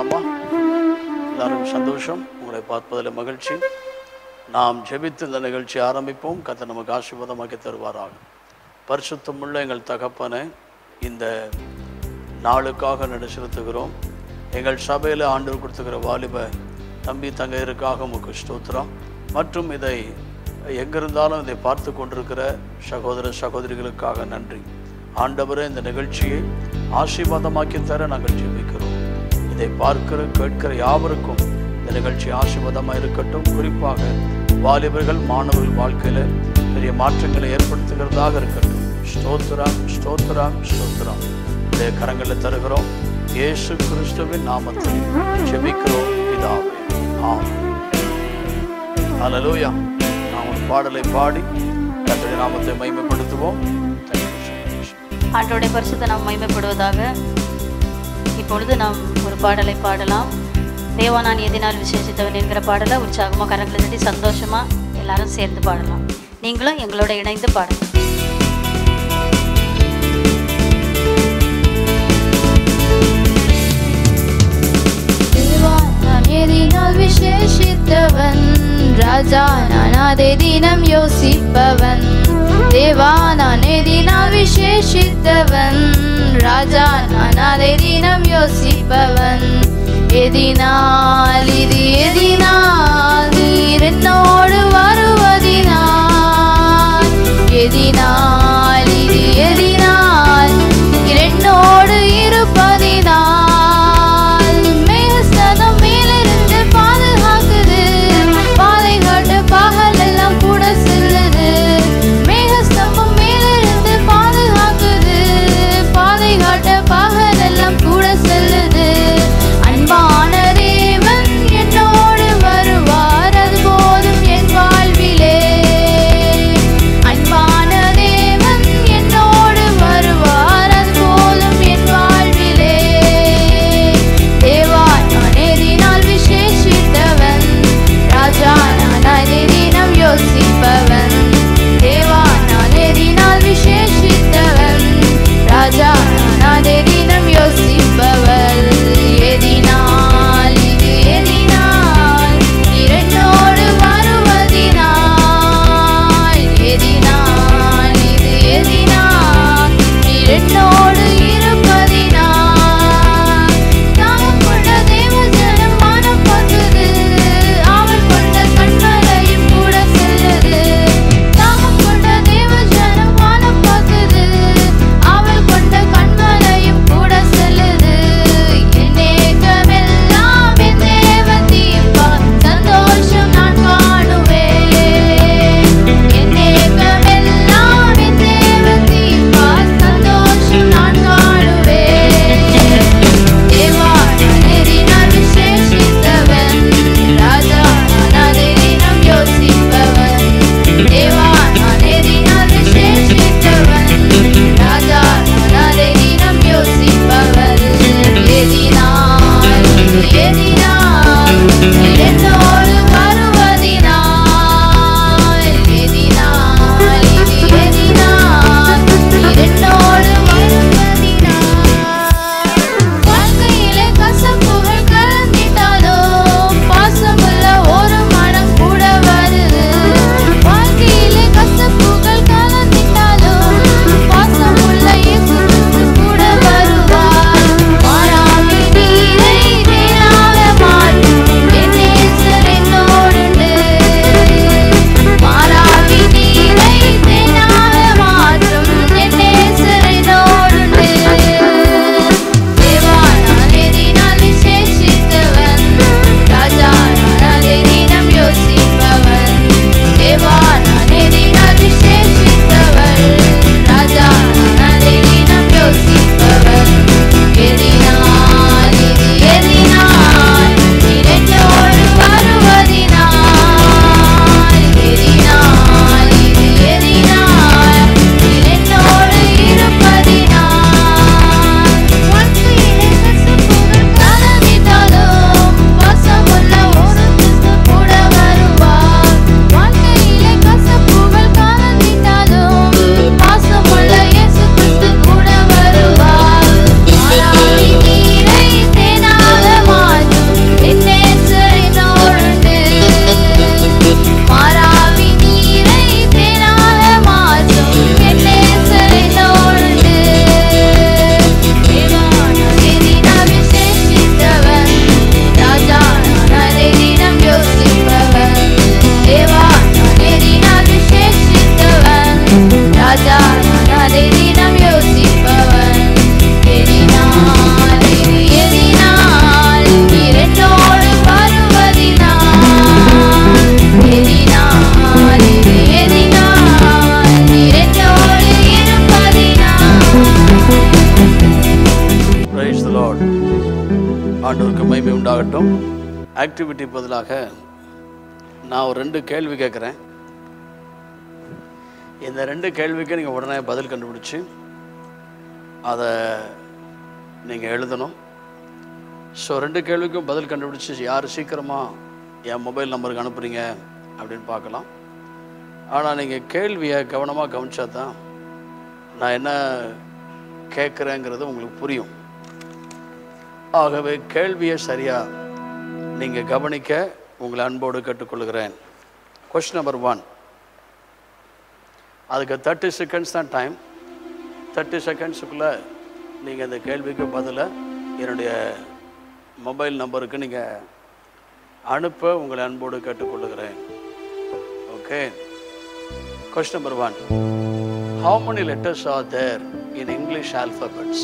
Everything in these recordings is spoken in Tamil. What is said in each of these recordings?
பார்க்கலாமா எல்லாரும் சந்தோஷம் உங்களை பார்ப்பதில் மகிழ்ச்சி நாம் ஜெபித்து இந்த நிகழ்ச்சி ஆரம்பிப்போம் கத்தை நமக்கு ஆசீர்வாதமாக்கி தருவாராக பரிசுத்தமுள்ள எங்கள் தகப்பனை இந்த நாளுக்காக நடு செலுத்துகிறோம் எங்கள் சபையில் ஆண்டு கொடுத்துக்கிற வாலிப தம்பி தங்கையருக்காக உமக்கு ஸ்தோத்திரம் மற்றும் இதை எங்கிருந்தாலும் இதை பார்த்து கொண்டிருக்கிற சகோதர சகோதரிகளுக்காக நன்றி ஆண்டவரே இந்த நிகழ்ச்சியை ஆசீர்வாதமாக்கி தர நாங்கள் ஜெபிக்கிறோம் இதை பார்க்கிற கேட்கிற யாவருக்கும் இந்த நிகழ்ச்சி ஆசீர்வாதமாக இருக்கட்டும் குறிப்பாக வாலிபர்கள் மாணவர்கள் வாழ்க்கையில் பெரிய மாற்றங்களை ஏற்படுத்துகிறதாக இருக்கட்டும் ஸ்தோத்திரம் ஸ்தோத்திரம் ஸ்தோத்திரம் இந்த கரங்களை தருகிறோம் இயேசு கிறிஸ்துவின் நாமத்தில் ஜெபிக்கிறோம் பிதாவே ஆமென் ஹalleluya நாம் ஒரு பாடலை பாடி கர்த்தருடைய நாமத்தை மகிமைப்படுத்துவோம் Thank you, Jesus. ஆண்டோடைய பரிசுத்த நாம் மகிமைப்படுவதாக இப்பொழுது நாம் ஒரு பாடலை பாடலாம் தேவா நான் எதினால் விசேஷித்தவன் என்கிற பாடலை உற்சாகமாக கரங்களை தட்டி சந்தோஷமா எல்லாரும் சேர்ந்து பாடலாம் நீங்களும் எங்களோட இணைந்து பாடலாம் தேவா நான் எதினால் விசேஷித்தவன் ராஜா நான் அதை தினம் யோசிப்பவன் தேவா நான் எதினால் விசேஷித்தவன் ராஜா நான் அதை தினம் யோசிப்பவன் எதினால் இது எதினால் நீர் என்னோடு வருவதினால் எதினால் இது எதினால் நீர் என்னோடு இருப்பதினால் மேகஸ்தலம் மேலிருந்து பாதுகாக்குது பாதை காட்டு பகல் எல்லாம் கூட செல்லுது மேகஸ்தம்பம் மேலிருந்து பாதுகாக்குது பாதை காட்ட பகல் எல்லாம் கூட செல்லுது அன்பான தேவன் என்னோடு வருவார் அது போதும் ஆண்டவருக்கு மகிமை உண்டாகட்டும் ஆக்டிவிட்டி பதிலாக நான் ஒரு ரெண்டு கேள்வி கேட்குறேன் இந்த ரெண்டு கேள்விக்கு நீங்கள் உடனே பதில் கண்டுபிடிச்சு அதை நீங்கள் எழுதணும் ஸோ ரெண்டு கேள்விக்கும் பதில் கண்டுபிடிச்சி யார் சீக்கிரமாக என் மொபைல் நம்பருக்கு அனுப்புகிறீங்க அப்படின்னு பார்க்கலாம் ஆனால் நீங்கள் கேள்வியை கவனமாக கவனிச்சா தான் நான் என்ன கேட்குறேங்கிறது உங்களுக்கு புரியும் ஆகவே கேள்வியை சரியாக நீங்கள் கவனிக்க உங்களை அன்போடு கேட்டுக்கொள்கிறேன் கொஸ்டின் நம்பர் ஒன் அதுக்கு தேர்ட்டி செகண்ட்ஸ் தான் டைம் தேர்ட்டி செகண்ட்ஸுக்குள்ளே நீங்கள் இந்த கேள்விக்கு பதிலை என்னுடைய மொபைல் நம்பருக்கு நீங்கள் அனுப்ப உங்களை அன்போடு கேட்டுக்கொள்கிறேன் okay question number one how many letters are there in English alphabets?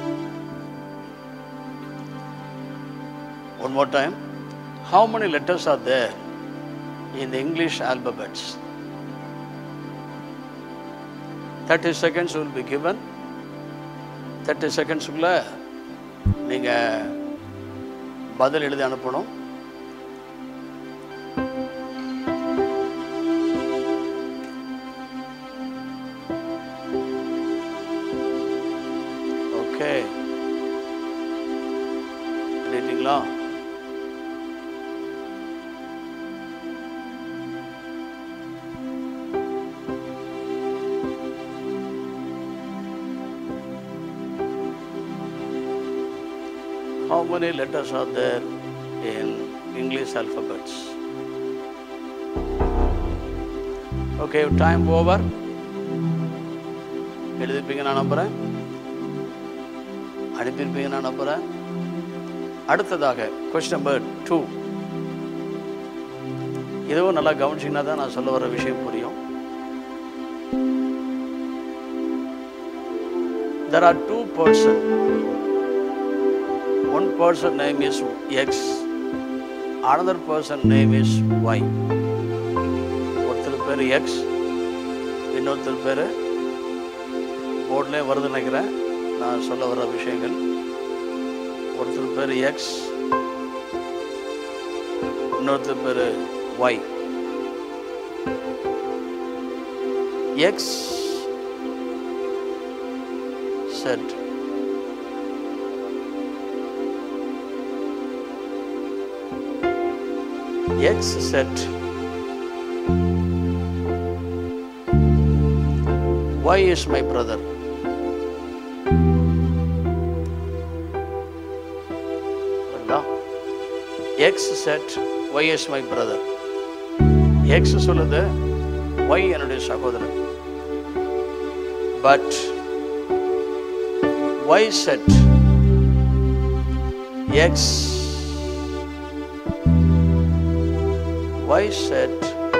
One more time. How many letters are there in the English alphabets? 30 seconds will be given. 30 செகண்ட்ஸுக்குள்ள நீங்கள் பதில் எழுதி அனுப்பணும் ஓகே எழுதிட்டீங்களா How many letters are there in English alphabets? Okay, time over. எழுதிருப்பீங்க நான் நம்புகிறேன் அனுப்பியிருப்பீங்க நான் நம்புகிறேன் அடுத்ததாக கொஸ்டின் நம்பர் டூ இதுவும் நல்லா கவனிச்சிங்கன்னா தான் நான் சொல்ல வர விஷயம் புரியும் there are two person one person name is x another person name is y ஒருத்தர் பேர் எக்ஸ் இன்னொருத்தர் பேர் போர்ட்லேயே வருது நினைக்கிறேன் நான் சொல்ல வர விஷயங்கள் ஒருத்தர் பேர் எக்ஸ் இன்னொருத்தர் பேர் Y X said X said, Y is my brother. புரியுதா? X said, Y is my brother. X சொல்லுது Y என்னுடைய சகோதரன் but Y said, X Y said,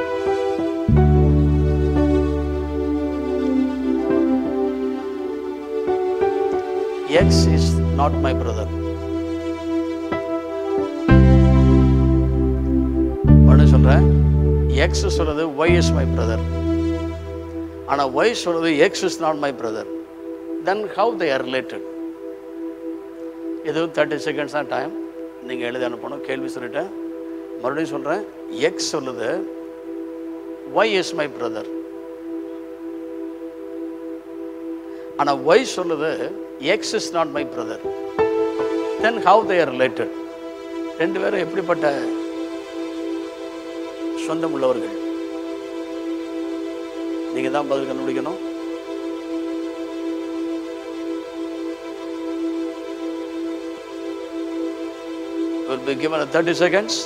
X is not my brother. ஒன்று சொல்கிறேன் எக்ஸ் சொல்றது ஒய் இஸ் மை பிரதர் ஆனால் ஒய் சொல்றது X is not my brother then how they are related இதுவும் தேர்ட்டி செகண்ட்ஸ் தான் டைம் நீங்கள் எழுதி அனுப்பணும் கேள்வி சொல்லிட்டேன் மறுபடியும் சொல்கிறேன் எக்ஸ் சொல்லுது ஒய் இஸ் மை பிரதர் ஆனால் ஒய் சொல்லுது X is not my brother then how they are related ரெண்டு பேரும் எப்படிப்பட்ட சொந்தம் உள்ளவர்கள் நீங்கள் தான் பதில் கண்டுபிடிக்கணும் will be given a 30 seconds.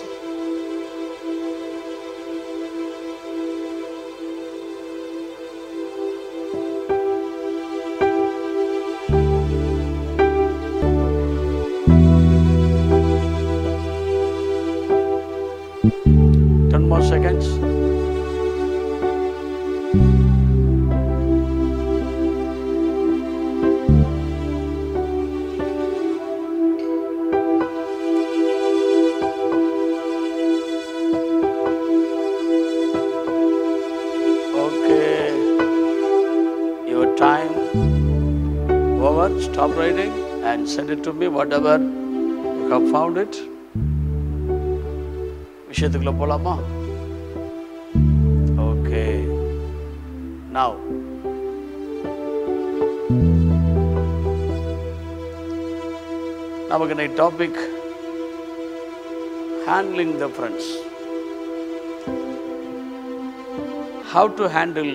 Ten more seconds. Okay. Your time over. Stop writing and send it to me, whatever found it விஷயத்துக்குள்ள போலாமா ஓகே நவ் நமக்கு இன்னைக்கு topic handling the friends how to handle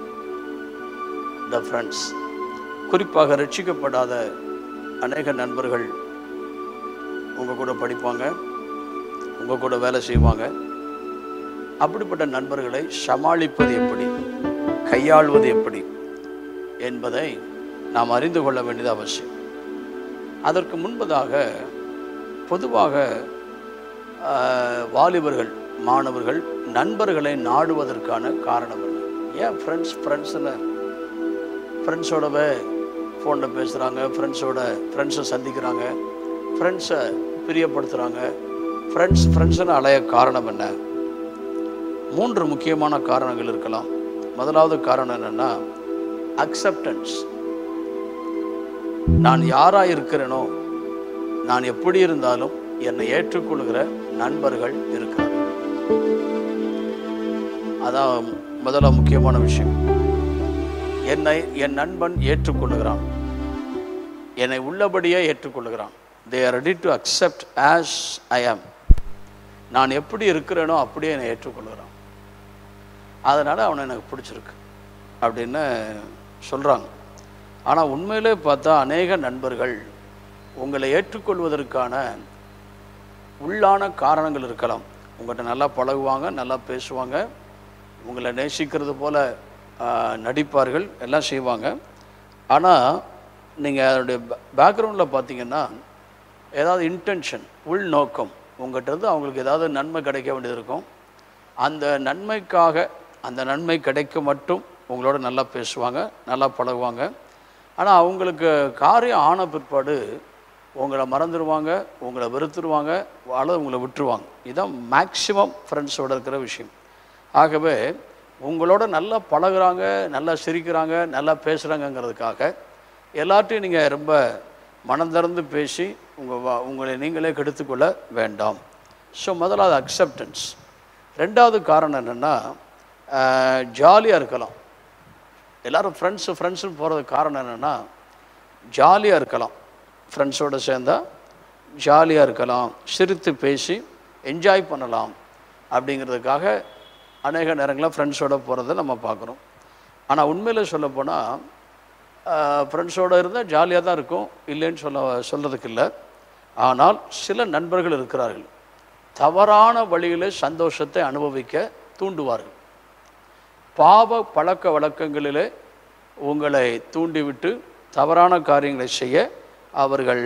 the friends குறிப்பாக ரட்சிக்கப்படாத அநேக நண்பர்கள் உங்கள் கூட படிப்பாங்க உங்கள் கூட வேலை செய்வாங்க அப்படிப்பட்ட நண்பர்களை சமாளிப்பது எப்படி கையாள்வது எப்படி என்பதை நாம் அறிந்து கொள்ள வேண்டியது அவசியம் அதற்கு முன்பதாக பொதுவாக ஆஹ், வாலிபர்கள் மாணவர்கள் நண்பர்களை நாடுவதற்கான காரணம் என்ன ஏன் ஃப்ரெண்ட்ஸ் ஃப்ரெண்ட்ஸில் ஃப்ரெண்ட்ஸோடவே ஃபோனில் பேசுகிறாங்க ஃப்ரெண்ட்ஸோட ஃப்ரெண்ட்ஸை சந்திக்கிறாங்க ஃப்ரெண்ட்ஸை பிரியப்படுத்துகிறாங்க ஃப்ரெண்ட்ஸ் ஃப்ரெண்ட்ஸ்னு அலைய காரணம் என்ன மூன்று முக்கியமான காரணங்கள் இருக்கலாம் முதலாவது காரணம் என்னென்னா அக்செப்டன்ஸ் நான் யாராக இருக்கிறேனோ நான் எப்படி இருந்தாலும் என்னை ஏற்றுக்கொள்கிற நண்பர்கள் இருக்கிறார்கள் அதான் முதல்ல முக்கியமான விஷயம் என்னை என் நண்பன் ஏற்றுக்கொள்ளுகிறான் என்னை உள்ளபடியே ஏற்றுக்கொள்ளுகிறான் they are ready to accept as I am நான் எப்படி இருக்கிறேனோ அப்படியே என்னை ஏற்றுக்கொள்கிறான் அதனால் அவனை எனக்கு பிடிச்சிருக்கு அப்படின்னு சொல்கிறாங்க ஆனால் உண்மையிலே பார்த்தா அநேக நண்பர்கள் உங்களை ஏற்றுக்கொள்வதற்கான உள்ளான காரணங்கள் இருக்கலாம் உங்கள்கிட்ட நல்லா பழகுவாங்க நல்லா பேசுவாங்க உங்களை நேசிக்கிறது போல ஆஹ், நடிப்பார்கள் எல்லாம் செய்வாங்க ஆனால் நீங்கள் அதனுடைய பேக்ரவுண்டில் பார்த்தீங்கன்னா ஏதாவது இன்டென்ஷன் உள் நோக்கம் உங்கள்கிட்ட இருந்து அவங்களுக்கு ஏதாவது நன்மை கிடைக்க வேண்டியது இருக்கும் அந்த நன்மைக்காக அந்த நன்மை கிடைக்க மட்டும் உங்களோட நல்லா பேசுவாங்க நல்லா பழகுவாங்க ஆனால் அவங்களுக்கு காரியம் ஆன பிற்பாடு உங்களை மறந்துடுவாங்க உங்களை வெறுத்துருவாங்க அல்லது உங்களை விட்டுருவாங்க இதுதான் மேக்சிமம் ஃப்ரெண்ட்ஸோட இருக்கிற விஷயம் ஆகவே உங்களோட நல்லா பழகுறாங்க நல்லா சிரிக்கிறாங்க நல்லா பேசுகிறாங்கங்கிறதுக்காக எல்லார்ட்டையும் நீங்கள் ரொம்ப மனம் திறந்து பேசி உங்கள் வா- உங்களை நீங்களே கெடுத்துக்கொள்ள வேண்டாம் ஸோ முதலாவது அக்செப்டன்ஸ் ரெண்டாவது காரணம் என்னென்னா ஜாலியாக இருக்கலாம் எல்லாரும் ஃப்ரெண்ட்ஸு ஃப்ரெண்ட்ஸுன்னு போகிறதுக்கு காரணம் என்னென்னா ஜாலியாக இருக்கலாம் ஃப்ரெண்ட்ஸோடு சேர்ந்தா ஜாலியாக இருக்கலாம் சிரித்து பேசி என்ஜாய் பண்ணலாம் அப்படிங்கிறதுக்காக அநேக நேரங்களில் ஃப்ரெண்ட்ஸோடு போகிறத நம்ம பார்க்குறோம் ஆனால் உண்மையில் சொல்லப்போனால் ஃப்ரெண்ட்ஸோடு இருந்தால் ஜாலியாக தான் இருக்கும் இல்லைன்னு சொல்ல சொல்கிறதுக்கு இல்லை ஆனால் சில நண்பர்கள் இருக்கிறார்கள் தவறான வழியிலே சந்தோஷத்தை அனுபவிக்க தூண்டுவார்கள் பாவ பழக்க வழக்கங்களிலே உங்களை தூண்டிவிட்டு தவறான காரியங்களை செய்ய அவர்கள்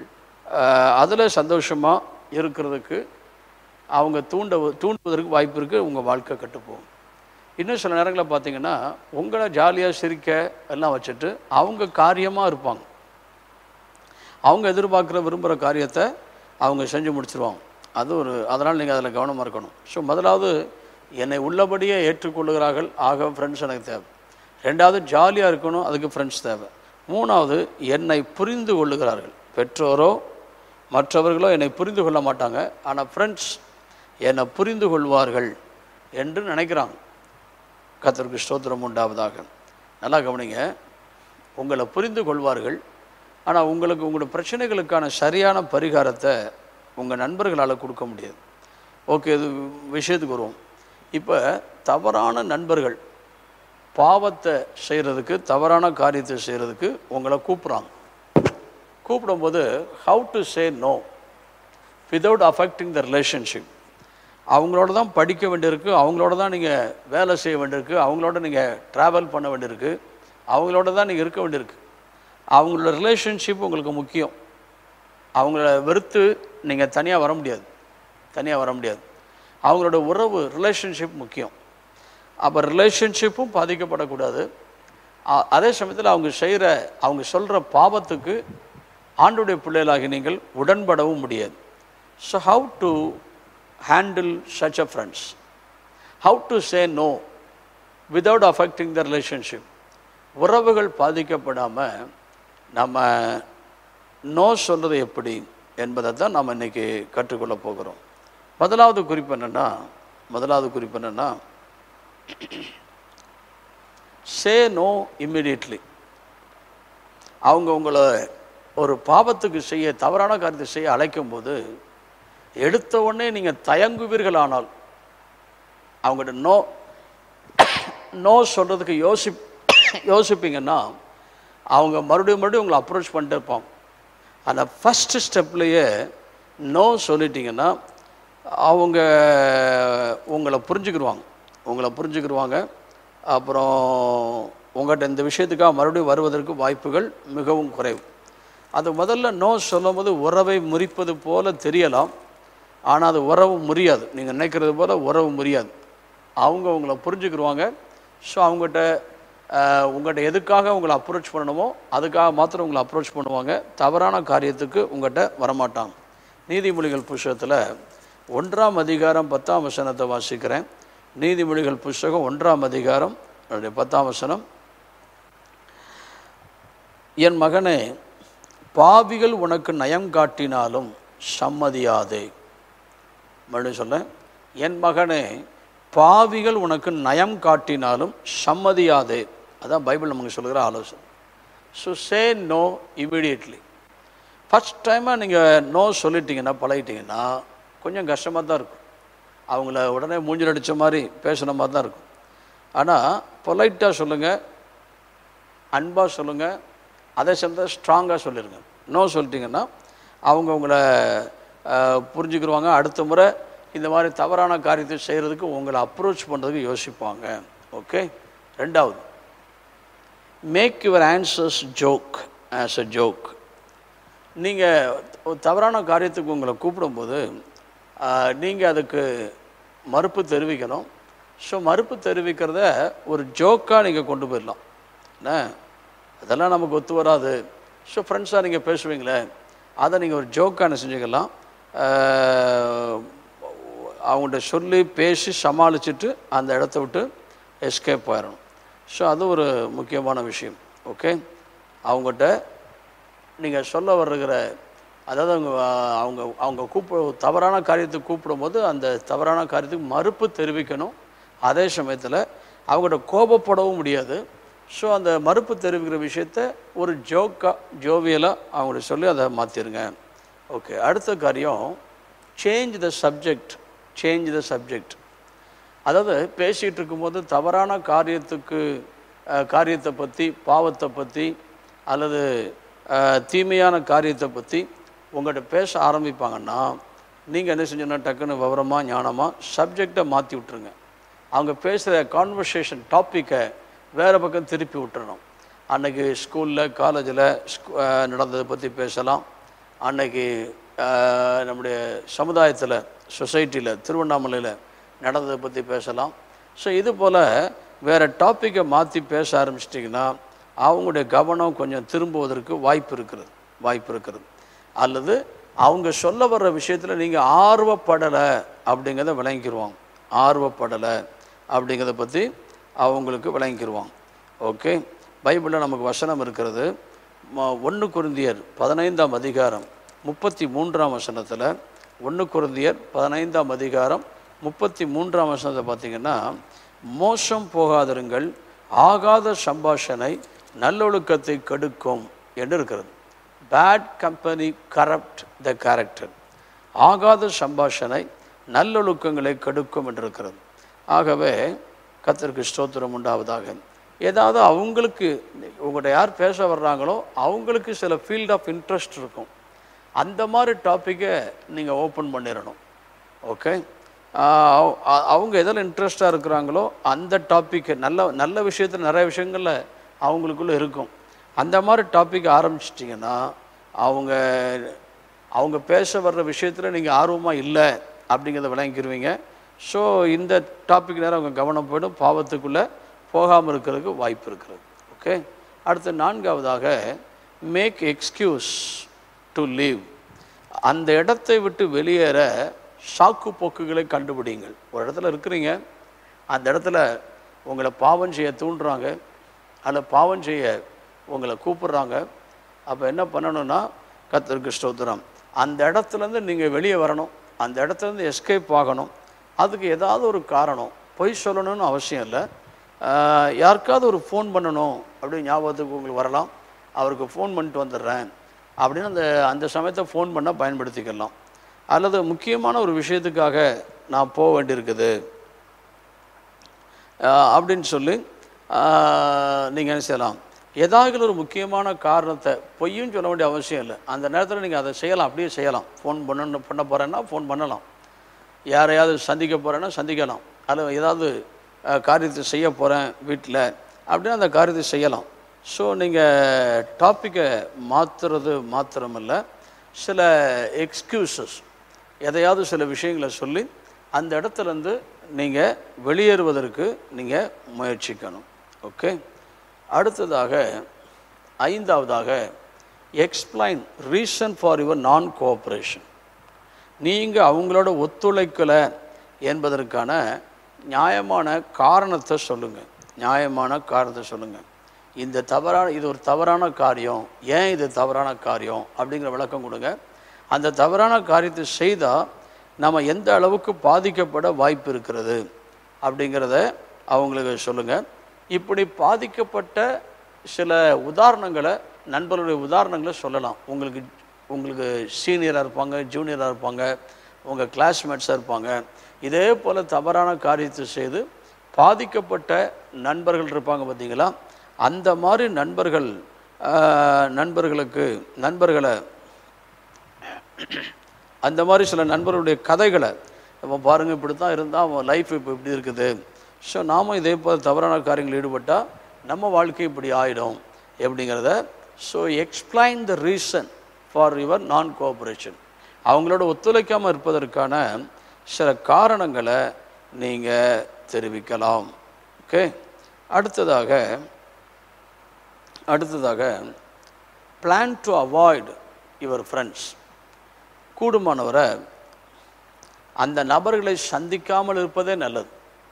அதில் சந்தோஷமாக இருக்கிறதுக்கு அவங்க தூண்ட தூண்டுவதற்கு வாய்ப்பு இருக்குது உங்கள் வாழ்க்கை கட்டுப்போகும் இன்னும் சில நேரங்களில் பார்த்தீங்கன்னா உங்களை ஜாலியாக சிரிக்க எல்லாம் வச்சுட்டு அவங்க காரியமாக இருப்பாங்க அவங்க எதிர்பார்க்குற விரும்புகிற காரியத்தை அவங்க செஞ்சு முடிச்சிருவாங்க அது ஒரு அதனால் நீங்கள் அதில் கவனமாக இருக்கணும் ஸோ முதலாவது என்னை உள்ளபடியே ஏற்றுக்கொள்ளுகிறார்கள் ஆக ஃப்ரெண்ட்ஸ் எனக்கு தேவை ரெண்டாவது ஜாலியாக இருக்கணும் அதுக்கு ஃப்ரெண்ட்ஸ் தேவை மூணாவது என்னை புரிந்து கொள்ளுகிறார்கள் பெற்றோரோ மற்றவர்களோ என்னை புரிந்து கொள்ள மாட்டாங்க ஆனால் ஃப்ரெண்ட்ஸ் என்னை புரிந்து கொள்வார்கள் என்று நினைக்கிறாங்க கர்த்தருக்கு ஸ்தோத்திரம் உண்டாவதாக நல்லா கவனிங்க உங்களை புரிந்து கொள்வார்கள் ஆனால் உங்களுக்கு உங்களோட பிரச்சனைகளுக்கான சரியான பரிகாரத்தை உங்கள் நண்பர்களால் கொடுக்க முடியாது ஓகே இது விஷயத்துக்கு வருவோம் இப்போ தவறான நண்பர்கள் பாவத்தை செய்கிறதுக்கு தவறான காரியத்தை செய்கிறதுக்கு உங்களை கூப்பிட்றாங்க கூப்பிடும்போது how to say no without affecting the relationship அவங்களோட தான் படிக்க வேண்டியிருக்கு அவங்களோட தான் நீங்கள் வேலை செய்ய வேண்டியிருக்கு அவங்களோட நீங்கள் ட்ராவல் பண்ண வேண்டியிருக்கு அவங்களோட தான் நீங்கள் இருக்க வேண்டியிருக்கு அவங்களோட ரிலேஷன்ஷிப் உங்களுக்கு முக்கியம் அவங்கள வெறுத்து நீங்கள் தனியாக வர முடியாது தனியாக வர முடியாது அவங்களோட உறவு ரிலேஷன்ஷிப் முக்கியம் அப்போ ரிலேஷன்ஷிப்பும் பாதிக்கப்படக்கூடாது அ- அதே சமயத்தில் அவங்க செய்கிற அவங்க சொல்கிற பாவத்துக்கு ஆண்டுடைய பிள்ளைகளாகி நீங்கள் உடன்படவும் முடியாது so how to handle such a friends how to say no without affecting the relationship உறவுகள் பாதிக்கப்படாமல் நம்ம நோ சொல்கிறது எப்படி என்பதை தான் நாம் இன்னைக்கு கற்றுக்கொள்ள போகிறோம் முதலாவது குறிப்பு என்னென்னா முதலாவது குறிப்பு என்னென்னா சே நோ இம்மிடியட்லி அவங்க உங்களை ஒரு பாவத்துக்கு செய்ய தவறான காரியத்தை செய்ய அழைக்கும் போது எடுத்த உடனே நீங்கள் தயங்குவீர்களானால் அவங்ககிட்ட நோ நோ சொல்கிறதுக்கு யோசி யோசிப்பீங்கன்னா அவங்க மறுபடியும் மறுபடியும் உங்களை அப்ரோச் பண்ணிட்டே இருப்பாங்க அந்த ஃபஸ்ட்டு ஸ்டெப்லேயே நோ சொல்லிட்டீங்கன்னா அவங்க உங்களை புரிஞ்சுக்கிடுவாங்க உங்களை புரிஞ்சுக்கிடுவாங்க அப்புறம் உங்கள்கிட்ட இந்த விஷயத்துக்காக மறுபடியும் வருவதற்கு வாய்ப்புகள் மிகவும் குறைவு அது முதல்ல நோ சொல்லும்போது உறவை முறிப்பது போல தெரியலாம் ஆனால் அது உறவு முறியாது நீங்கள் நினைக்கிறது போல் உறவு முறியாது அவங்க உங்களை புரிஞ்சுக்கிடுவாங்க ஸோ அவங்ககிட்ட அஹ், உங்கள்கிட்ட எதுக்காக உங்களை அப்ரோச் பண்ணணுமோ அதுக்காக மாத்திரம் உங்களை அப்ரோச் பண்ணுவாங்க தவறான காரியத்துக்கு உங்கள்கிட்ட வரமாட்டாங்க நீதிமொழிகள் புஸ்தகத்தில் ஒன்றாம் அதிகாரம் பத்தாம் வசனத்தை வாசிக்கிறேன் நீதிமொழிகள் புஸ்தகம் ஒன்றாம் அதிகாரம் அதனுடைய பத்தாம் வசனம் என் மகனே பாவிகள் உனக்கு நயம் காட்டினாலும் சம்மதியாதே மறுபடியும் சொல்ல என் மகனே பாவிகள் உனக்கு நயம் காட்டினாலும் சம்மதியாதே அதான் பைபிள் நமக்கு சொல்லுகிற ஆலோசனை so say no immediately first டைமாக நீங்கள் நோ சொல்லிட்டீங்கன்னா பழகிட்டீங்கன்னா கொஞ்சம் கஷ்டமாக தான் இருக்கும் அவங்கள உடனே மூஞ்சில் அடித்த மாதிரி பேசுன மாதிரி தான் இருக்கும் ஆனால் பொலைட்டாக சொல்லுங்கள் அன்பாக சொல்லுங்கள் அதே சமயத்தில் ஸ்ட்ராங்காக சொல்லிடுங்க நோ சொல்லிட்டீங்கன்னா அவங்க உங்களை அஹ், புரிஞ்சுக்கிடுவாங்க அடுத்த முறை இந்த மாதிரி தவறான காரியத்தை செய்கிறதுக்கு உங்களை அப்ரோச் பண்ணுறதுக்கு யோசிப்பாங்க ஓகே ரெண்டாவது make your answers joke as a joke நீங்கள் ஒரு தவறான காரியத்துக்கு உங்களை கூப்பிடும்போது நீங்கள் அதுக்கு மறுப்பு தெரிவிக்கணும் ஸோ மறுப்பு தெரிவிக்கிறத ஒரு ஜோக்காக நீங்கள் கொண்டு போயிடலாம் என்ன அதெல்லாம் நமக்கு ஒத்து வராது ஸோ ஃப்ரெண்ட்ஸாக நீங்கள் பேசுவீங்களே அதை நீங்கள் ஒரு ஜோக்காக என்ன செஞ்சுக்கலாம் ஆஹ், அவங்கள்ட்ட சொல்லி பேசி சமாளிச்சுட்டு அந்த இடத்த விட்டு எஸ்கேப் ஆயிடணும் ஸோ அது ஒரு முக்கியமான விஷயம் ஓகே அவங்ககிட்ட நீங்கள் சொல்ல வருகிற அதாவது அவங்க ஆஹ், அவங்க அவங்க கூப்பிட தவறான காரியத்துக்கு கூப்பிடும்போது அந்த தவறான காரியத்துக்கு மறுப்பு தெரிவிக்கணும் அதே சமயத்தில் அவங்கள்ட்ட கோபப்படவும் முடியாது ஸோ அந்த மறுப்பு தெரிவிக்கிற விஷயத்த ஒரு ஜோக்காக ஜோவியலாக அவங்கள்ட்ட சொல்லி அதை மாற்றிருங்க ஓகே அடுத்த காரியம் change the subject change the subject அதாவது பேசிகிட்டு இருக்கும்போது தவறான காரியத்துக்கு அஹ், காரியத்தை பற்றி பாவத்தை பற்றி அல்லது அஹ், தீமையான காரியத்தை பற்றி உங்கள்கிட்ட பேச ஆரம்பிப்பாங்கன்னா நீங்கள் என்ன செஞ்சீங்கன்னா டக்குன்னு விவரமாக ஞானமாக சப்ஜெக்டை மாற்றி விட்ருங்க அவங்க பேசுகிற கான்வர்சேஷன் டாப்பிக்கை வேறு பக்கம் திருப்பி விட்டுறணும் அன்னைக்கு ஸ்கூலில் காலேஜில் நடந்ததை பற்றி பேசலாம் அன்னைக்கு அஹ், நம்முடைய சமுதாயத்தில் சொசைட்டியில் திருவண்ணாமலையில் நடந்ததை பற்றி பேசலாம் ஸோ இது போல் வேறு டாப்பிக்கை மாற்றி பேச ஆரம்பிச்சிட்டிங்கன்னா அவங்களுடைய கவனம் கொஞ்சம் திரும்புவதற்கு வாய்ப்பு இருக்கிறது வாய்ப்பு இருக்கிறது அல்லது அவங்க சொல்ல வர்ற விஷயத்தில் நீங்கள் ஆர்வப்படலை அப்படிங்கிறத விளங்கிக்கிருவாங்க ஆர்வப்படலை அப்படிங்கிறத பற்றி அவங்களுக்கு விளங்கிக்கிருவாங்க ஓகே பைபிளில் நமக்கு வசனம் இருக்கிறது ஒன்று குருந்தியர் பதினைந்தாம் அதிகாரம் முப்பத்தி மூன்றாம் வசனத்தில் ஒன்று குருந்தியர் பதினைந்தாம் அதிகாரம் முப்பத்தி மூன்றாம் வசனத்தை பார்த்தீங்கன்னா மோசம் போகாதிருங்கள் ஆகாத சம்பாஷணை நல்லொழுக்கத்தை கெடுக்கும் என்று இருக்கிறது bad company corrupt the character ஆகாத சம்பாஷணை நல்லொழுக்கங்களை கெடுக்கும் என்று இருக்கிறது ஆகவே கர்த்தருக்கு ஸ்தோத்திரம் உண்டாவதாக ஏதாவது அவங்களுக்கு உங்கள்கிட்ட யார் பேச வர்றாங்களோ அவங்களுக்கு சில ஃபீல்ட் ஆஃப் இன்ட்ரெஸ்ட் இருக்கும் அந்த மாதிரி டாப்பிக்கை நீங்கள் ஓப்பன் பண்ணிடணும் ஓகே அவங்க எதில் இன்ட்ரெஸ்டாக இருக்கிறாங்களோ அந்த டாப்பிக்கை நல்ல நல்ல விஷயத்தில் நிறைய விஷயங்களில் அவங்களுக்குள்ள இருக்கும் அந்த மாதிரி டாபிக் ஆரம்பிச்சிட்டிங்கன்னா அவங்க அவங்க பேச வர்ற விஷயத்தில் நீங்கள் ஆர்வமாக இல்லை அப்படிங்கிறத விளங்கிக்கிருவீங்க ஸோ இந்த டாபிக் நேரம் அவங்க கவனம் போயிடும் பாவத்துக்குள்ளே போகாமல் இருக்கிறதுக்கு வாய்ப்பு இருக்கிறது ஓகே அடுத்து நான்காவதாக மேக் எக்ஸ்கியூஸ் டு லீவ் அந்த இடத்தை விட்டு வெளியேற சாக்கு போக்குகளை கண்டுபிடிங்கள் ஒரு இடத்துல இருக்கிறீங்க அந்த இடத்துல உங்களை பாவம் செய்ய தூண்டுறாங்க அல்ல பாவம் செய்ய உங்களை கூப்பிடுறாங்க அப்போ என்ன பண்ணணும்னா கர்த்தருக்கு ஸ்தோத்திரம் அந்த இடத்துலேருந்து நீங்கள் வெளியே வரணும் அந்த இடத்துலேருந்து எஸ்கேப் ஆகணும் அதுக்கு ஏதாவது ஒரு காரணம் பொய் சொல்லணும்னு அவசியம் இல்லை ஆஹ் யாருக்காவது ஒரு ஃபோன் பண்ணணும் அப்படின்னு ஞாபகத்துக்கு உங்களுக்கு வரலாம் அவருக்கு ஃபோன் பண்ணிட்டு வந்துடுறேன் அப்படின்னு அந்த அந்த சமயத்தை ஃபோன் பண்ண பயன்படுத்திக்கலாம் அல்லது முக்கியமான ஒரு விஷயத்துக்காக நான் போக வேண்டியிருக்குது ஆஹ் அப்படின்னு சொல்லி நீங்கள் என்ன செய்யலாம் ஏதாவது ஒரு முக்கியமான காரணத்தை பொய்யும் சொல்ல வேண்டிய அவசியம் இல்லை அந்த நேரத்தில் நீங்கள் அதை செய்யலாம் அப்படியே செய்யலாம் ஃபோன் பண்ணணும் பண்ண போகிறேன்னா ஃபோன் பண்ணலாம் யாரையாவது சந்திக்க போகிறேன்னா சந்திக்கலாம் அல்லது ஏதாவது அஹ், காரியத்தை செய்ய போகிறேன் வீட்டில் அப்படின்னு அந்த காரியத்தை செய்யலாம் ஸோ நீங்கள் டாப்பிக்கை மாற்றுறது மாத்திரமல்ல சில எக்ஸ்கியூசஸ் எதையாவது சில விஷயங்களை சொல்லி அந்த இடத்துலேருந்து நீங்கள் வெளியேறுவதற்கு நீங்கள் முயற்சிக்கணும் ஓகே அடுத்ததாக ஐந்தாவதாக explain reason for your non cooperation நீங்கள் அவங்களோட ஒத்துழைக்கலை என்பதற்கான நியாயமான காரணத்தை சொல்லுங்கள் நியாயமான காரணத்தை சொல்லுங்கள் இந்த தவறான இது ஒரு தவறான காரியம் ஏன் இது தவறான காரியம் அப்படிங்கிற விளக்கம் கொடுங்க அந்த தவறான காரியத்தை செய்தால் நம்ம எந்த அளவுக்கு பாதிக்கப்பட வாய்ப்பு இருக்கிறது அப்படிங்கிறத அவங்களுக்கு சொல்லுங்கள் இப்படி பாதிக்கப்பட்ட சில உதாரணங்களை நண்பர்களுடைய உதாரணங்களை சொல்லலாம் உங்களுக்கு உங்களுக்கு சீனியராக இருப்பாங்க ஜூனியராக இருப்பாங்க உங்கள் கிளாஸ்மேட்ஸாக இருப்பாங்க இதே போல் தவறான காரியத்தை செய்து பாதிக்கப்பட்ட நண்பர்கள் இருப்பாங்க பார்த்தீங்களா அந்த மாதிரி நண்பர்கள் ஆஹ், நண்பர்களுக்கு நண்பர்களை அந்த மாதிரி சில நண்பர்களுடைய கதைகளை இப்போ பாருங்கள் இப்படி தான் இருந்தால் அவன் லைஃப் இப்போ இப்படி இருக்குது ஸோ நாமும் இதே போல் தவறான காரியங்களில் ஈடுபட்டால் நம்ம வாழ்க்கை இப்படி ஆகிடும் எப்படிங்கிறத so explain the reason for your non cooperation அவங்களோட ஒத்துழைக்காமல் இருப்பதற்கான சில காரணங்களை நீங்கள் தெரிவிக்கலாம் ஓகே அடுத்ததாக அடுத்ததாக plan to avoid your friends கூடுமானவரை அந்த நபர்களை சந்திக்காமல் இருப்பதே நல்லது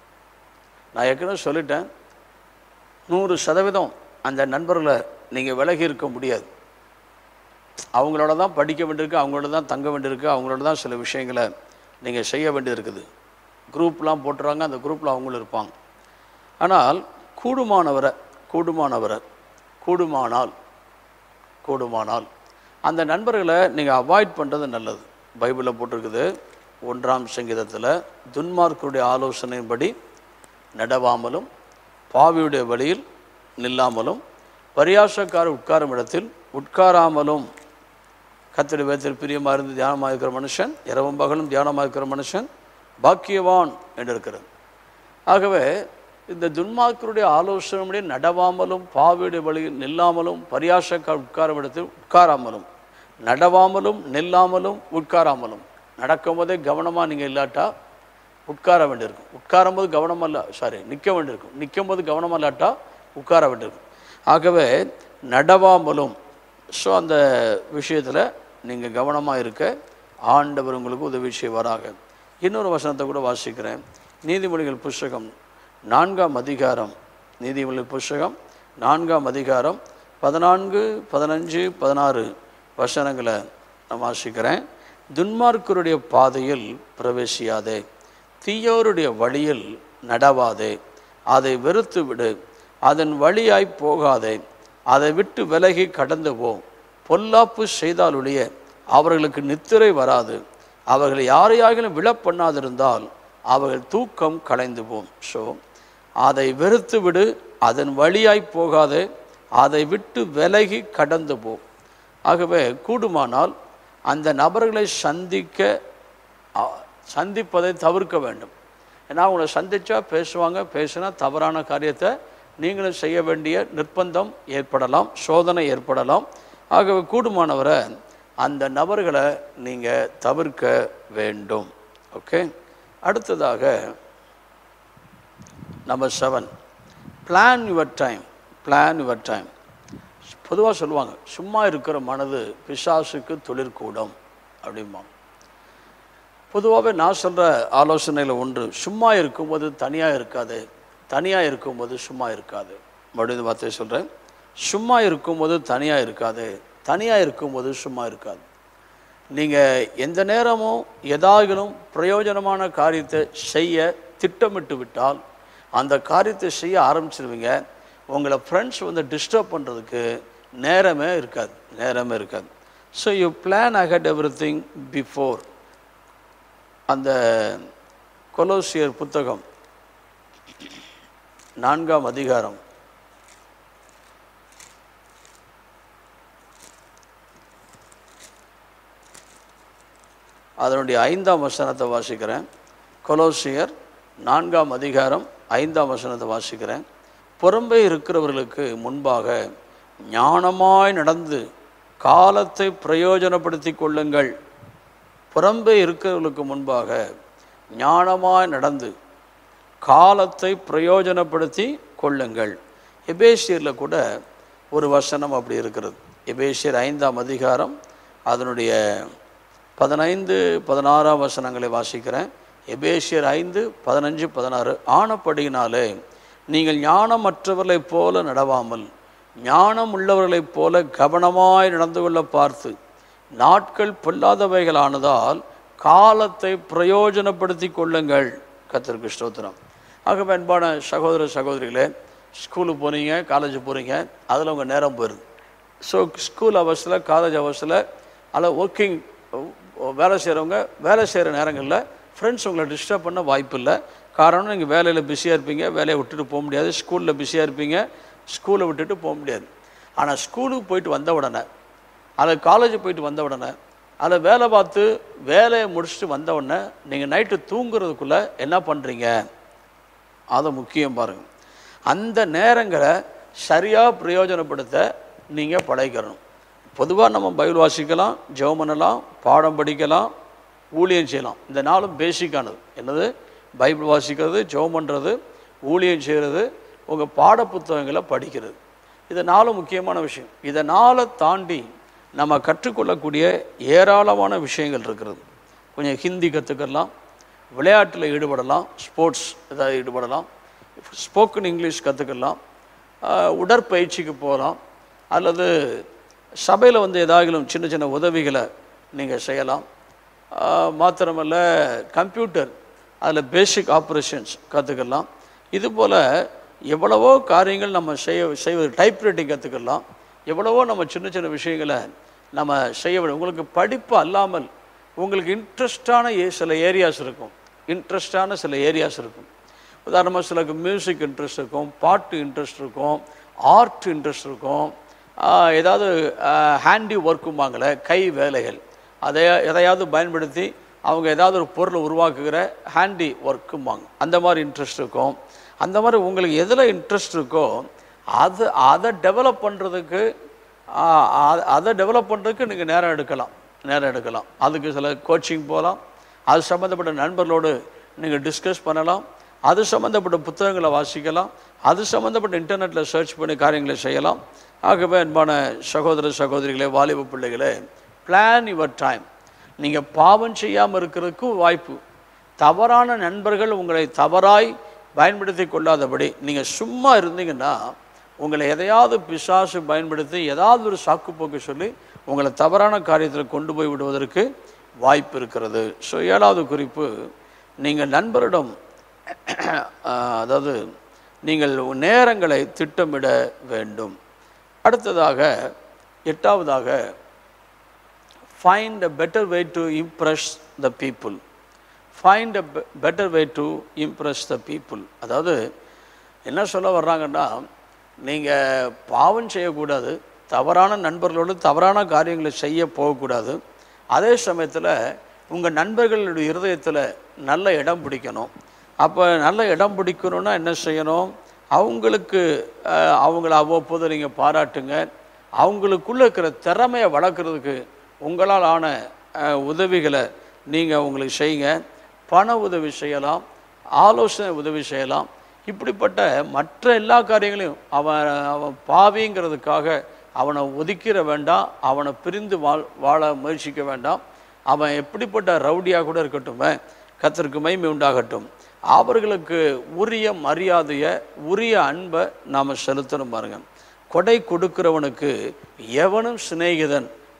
நான் ஏற்கனவே சொல்லிட்டேன் நூறு சதவீதம் அந்த நண்பர்களை நீங்கள் விலகி இருக்க முடியாது அவங்களோட தான் படிக்க வேண்டியிருக்கு அவங்களோட தான் தங்க வேண்டியிருக்கு அவங்களோட தான் சில விஷயங்களை நீங்கள் செய்ய வேண்டியிருக்குது குரூப்லாம் போட்டுறாங்க அந்த குரூப்பில் அவங்களும் இருப்பாங்க ஆனால் கூடுமானவரை கூடுமானவரை கூடுமானால் கூடுமானால் அந்த நண்பர்களை நீங்கள் அவாய்ட் பண்ணுறது நல்லது பைபிளில் போட்டிருக்குது ஒன்றாம் சங்கீதத்தில் துன்மார்க்கருடைய ஆலோசனையின்படி நடவாமலும் பாவியுடைய வழியில் நில்லாமலும் பரியாசக்கார உட்காரும் இடத்தில் உட்காராமலும் கத்தடி வேதத்தில் பிரியமாக இருந்து தியானமாக இருக்கிற மனுஷன் இரவும் பகலும் தியானமாக இருக்கிற மனுஷன் பாக்கியவான் என்று இருக்கிறது ஆகவே இந்த துன்மார்க்கருடைய ஆலோசனையுடைய நடவாமலும் பாவியுடைய வழியில் நில்லாமலும் பரியாசக்கார் உட்காரும் இடத்தில் உட்காராமலும் நடவாமலும் நில்லாமலும் உட்காராமலும் நடக்கும்போதே கவனமாக நீங்கள் இல்லாட்டா உட்கார வேண்டியிருக்கும் உட்காரும்போது கவனமாக இல்லை சாரி நிற்க வேண்டியிருக்கும் நிற்கும் போது கவனமாக இல்லாட்டா உட்கார வேண்டியிருக்கும் ஆகவே நடவாமலும் ஸோ அந்த விஷயத்தில் நீங்கள் கவனமாக இருக்க ஆண்டவர் உங்களுக்கு உதவி செய்வாராக இன்னொரு வசனத்தை கூட வாசிக்கிறேன் நீதிமொழிகள் புஸ்தகம் நான்காம் அதிகாரம் நீதிமொழிகள் புஸ்தகம் நான்காம் அதிகாரம் பதினான்கு பதினஞ்சு பதினாறு வசனங்களை நான் வாசிக்கிறேன் துன்மார்க்கருடைய பாதையில் பிரவேசியாதே தீயோருடைய வழியில் நடவாதே அதை வெறுத்து விடு அதன் வழியாய் போகாதே அதை விட்டு விலகி கடந்து போ பொல்லாப்பு செய்தாலுடைய அவர்களுக்கு நித்திரை வராது அவர்கள் யாரையாகிலும் விழ பண்ணாதிருந்தால் அவர்கள் தூக்கம் கலைந்து போம் ஸோ அதை வெறுத்து விடு அதன் வழியாய் போகாதே அதை விட்டு விலகி கடந்து போ ஆகவே கூடுமானால் அந்த நபர்களை சந்திக்க அ, சந்திப்பதை தவிர்க்க வேண்டும் ஏன்னா அவங்கள சந்திச்சா பேசுவாங்க பேசினா தவறான காரியத்தை நீங்களும் செய்ய வேண்டிய நிர்பந்தம் ஏற்படலாம் சோதனை ஏற்படலாம் ஆகவே கூடுமானவரை அந்த நபர்களை நீங்கள் தவிர்க்க வேண்டும் ஓகே அடுத்ததாக number seven plan your time plan your time பொதுவாக சொல்லுவாங்க சும்மா இருக்கிற மனது பிசாசுக்கு தொழிற்கூடம் அப்படிம்பாங்க பொதுவாகவே நான் சொல்கிற ஆலோசனையில் ஒன்று சும்மா இருக்கும்போது தனியாக இருக்காது தனியாக இருக்கும்போது சும்மா இருக்காது மறுபடியும் வார்த்தையை சொல்கிறேன் சும்மா இருக்கும்போது தனியாக இருக்காது தனியாக இருக்கும்போது சும்மா இருக்காது நீங்கள் எந்த நேரமும் எதாகிலும் பிரயோஜனமான காரியத்தை செய்ய திட்டமிட்டு விட்டால் அந்த காரியத்தை செய்ய ஆரம்பிச்சிருவீங்க உங்களை ஃப்ரெண்ட்ஸ் வந்து டிஸ்டர்ப் பண்ணுறதுக்கு நேரமே இருக்காது நேரமே இருக்காது so you plan ahead everything before அந்த கொலோசியர் புத்தகம் நான்காம் அதிகாரம் அதனுடைய ஐந்தாம் வசனத்தை வாசிக்கிறேன் கொலோசியர் நான்காம் அதிகாரம் ஐந்தாம் வசனத்தை வாசிக்கிறேன் புறம்பே இருக்கிறவர்களுக்கு முன்பாக ஞானமாய் நடந்து காலத்தை பிரயோஜனப்படுத்தி கொள்ளுங்கள் புறம்பே இருக்கிறவர்களுக்கு முன்பாக ஞானமாய் நடந்து காலத்தை பிரயோஜனப்படுத்தி கொள்ளுங்கள் எபேசியரில் கூட ஒரு வசனம் அப்படி இருக்கிறது எபேசியர் ஐந்தாம் அதிகாரம் அதனுடைய பதினைந்து பதினாறாம் வசனங்களை வாசிக்கிறேன் எபேசியர் ஐந்து பதினஞ்சு பதினாறு ஆனப்படியினாலே நீங்கள் ஞானமற்றவர்களைப் போல நடவாமல் ஞானம் உள்ளவர்களைப் போல கவனமாய் நடந்து கொள்ள பார்த்து நாட்கள் பொல்லாதவைகளானதால் காலத்தை பிரயோஜனப்படுத்தி கொள்ளுங்கள் கர்த்தருக்கு ஸ்தோத்திரம் ஆக அன்பான சகோதர சகோதரிகளே ஸ்கூலுக்கு போகிறீங்க காலேஜ் போகிறீங்க அதில் உங்கள் நேரம் போயிடுது ஸோ ஸ்கூல் அவர்ஸில் காலேஜ் அவர்ஸில் அல்ல ஒர்க்கிங் வேலை செய்கிறவங்க வேலை செய்கிற நேரங்களில் ஃப்ரெண்ட்ஸ் உங்களை டிஸ்டர்ப் பண்ண வாய்ப்பு இல்லை காரணம் நீங்கள் வேலையில் பிஸியாக இருப்பீங்க வேலையை விட்டுட்டு போக முடியாது ஸ்கூலில் பிஸியாக இருப்பீங்க ஸ்கூலை விட்டுட்டு போக முடியாது ஆனால் ஸ்கூலுக்கு போயிட்டு வந்த உடனே அல்லது காலேஜ் போயிட்டு வந்த உடனே அதில் வேலை பார்த்து வேலையை முடிச்சுட்டு வந்த உடனே நீங்கள் நைட்டு தூங்குறதுக்குள்ளே என்ன பண்ணுறீங்க அதை முக்கியம் பாருங்கள் அந்த நேரங்களை சரியாக பிரயோஜனப்படுத்த நீங்கள் பழகிக்கிறணும் பொதுவாக நம்ம பைபிள் வாசிக்கலாம் ஜெபம் பண்ணலாம் பாடம் படிக்கலாம் ஊழியம் செய்யலாம் இந்த நாளும் பேசிக்கானது என்னது பைபிள் வாசிக்கிறது ஜெபம் பண்ணுறது ஊழியம் செய்கிறது உங்கள் பாட புத்தகங்களை படிக்கிறது இது நாலும் முக்கியமான விஷயம் இதனால் தாண்டி நம்ம கற்றுக்கொள்ளக்கூடிய ஏராளமான விஷயங்கள் இருக்கிறது கொஞ்சம் ஹிந்தி கற்றுக்கலாம் விளையாட்டில் ஈடுபடலாம் ஸ்போர்ட்ஸ் ஏதாவது ஈடுபடலாம் ஸ்போக்கன் இங்கிலீஷ் கற்றுக்கலாம் உடற்பயிற்சிக்கு போகலாம் அல்லது சபையில் வந்து ஏதாகிலும் சின்ன சின்ன உதவிகளை நீங்கள் செய்யலாம் ஆஹ் மாத்திரமல்ல கம்ப்யூட்டர் அதில் பேசிக் ஆப்ரேஷன்ஸ் கற்றுக்கலாம் இது போல் எவ்வளவோ காரியங்கள் நம்ம செய்ய செய்வது டைப் ரைட்டிங் கற்றுக்கலாம் எவ்வளவோ நம்ம சின்ன சின்ன விஷயங்களை நம்ம செய்ய வேண்டும் உங்களுக்கு படிப்பு அல்லாமல் உங்களுக்கு இன்ட்ரெஸ்டான ஏ- சில ஏரியாஸ் இருக்கும் இன்ட்ரெஸ்டான சில ஏரியாஸ் இருக்கும் உதாரணமாக சிலருக்கு மியூசிக் இன்ட்ரெஸ்ட் இருக்கும் பாட்டு இன்ட்ரெஸ்ட் இருக்கும் ஆர்ட் இன்ட்ரெஸ்ட் இருக்கும் ஆஹ் ஏதாவது ஹேண்டி ஒர்க்குமாங்களே கை வேலைகள் அதை எதையாவது பயன்படுத்தி அவங்க ஏதாவது ஒரு பொருளை உருவாக்குகிற ஹேண்டி ஒர்க்குமாங்க அந்த மாதிரி இன்ட்ரெஸ்ட் இருக்கும் அந்த மாதிரி உங்களுக்கு எதில் இன்ட்ரெஸ்ட் இருக்கோ அது அதை டெவலப் பண்ணுறதுக்கு அதை டெவலப் பண்ணுறதுக்கு நீங்கள் நேரம் எடுக்கலாம் நேரம் எடுக்கலாம் அதுக்கு சில கோச்சிங் போகலாம் அது சம்மந்தப்பட்ட நண்பர்களோடு நீங்கள் டிஸ்கஸ் பண்ணலாம் அது சம்மந்தப்பட்ட புத்தகங்களை வாசிக்கலாம் அது சம்மந்தப்பட்ட இன்டர்நெட்டில் சர்ச் பண்ணி காரியங்களை செய்யலாம் ஆகவே அன்பான சகோதர சகோதரிகளே வாலிப பிள்ளைகளே பிளான் யுவர் டைம் நீங்கள் பாவம் செய்யாமல் இருக்கிறதுக்கும் வாய்ப்பு தவறான நண்பர்கள் உங்களை தவறாய் பயன்படுத்தி கொள்ளாதபடி நீங்கள் சும்மா இருந்தீங்கன்னா உங்களை எதையாவது பிசாசு பயன்படுத்தி ஏதாவது ஒரு சாக்குப்போக்கு சொல்லி உங்களை தவறான காரியத்தில் கொண்டு போய் விடுவதற்கு வாய்ப்பு இருக்கிறது ஸோ ஏழாவது குறிப்பு நீங்கள் நண்பரிடம் ஆஹ், அதாவது நீங்கள் நேரங்களை திட்டமிட வேண்டும் அடுத்ததாக எட்டாவதாக find a better way to impress the people find a be- better way to impress the people அதாவது என்ன சொல்ல வர்றாங்கன்னா நீங்கள் பாவம் செய்யக்கூடாது தவறான நண்பர்களோடு தவறான காரியங்களை செய்ய போகக்கூடாது அதே சமயத்தில் உங்கள் நண்பர்களுடைய இருதயத்தில் நல்ல இடம் பிடிக்கணும் அப்போ நல்ல இடம் பிடிக்கணும்னா என்ன செய்யணும் அவங்களுக்கு அஹ், அவங்கள அவ்வப்போது நீங்கள் பாராட்டுங்க அவங்களுக்குள்ள இருக்கிற திறமையை வளர்க்குறதுக்கு உங்களால் ஆன அஹ், உதவிகளை நீங்கள் உங்களுக்கு செய்யுங்க பண உதவி செய்யலாம் ஆலோசனை உதவி செய்யலாம் இப்படிப்பட்ட மற்ற எல்லா காரியங்களையும் அவன் அவன் பாவிங்கிறதுக்காக அவனை ஒதுக்கிற வேண்டாம் அவனை பிரிந்து வாழ் வாழ முயற்சிக்க வேண்டாம் அவன் எப்படிப்பட்ட ரவுடியாக கூட இருக்கட்டும் கத்தருக்கு மகிமை உண்டாகட்டும் அவர்களுக்கு உரிய மரியாதையை உரிய அன்பை நாம் செலுத்தணும் பாருங்க கொடை கொடுக்கிறவனுக்கு எவனும் சிநேகிதன்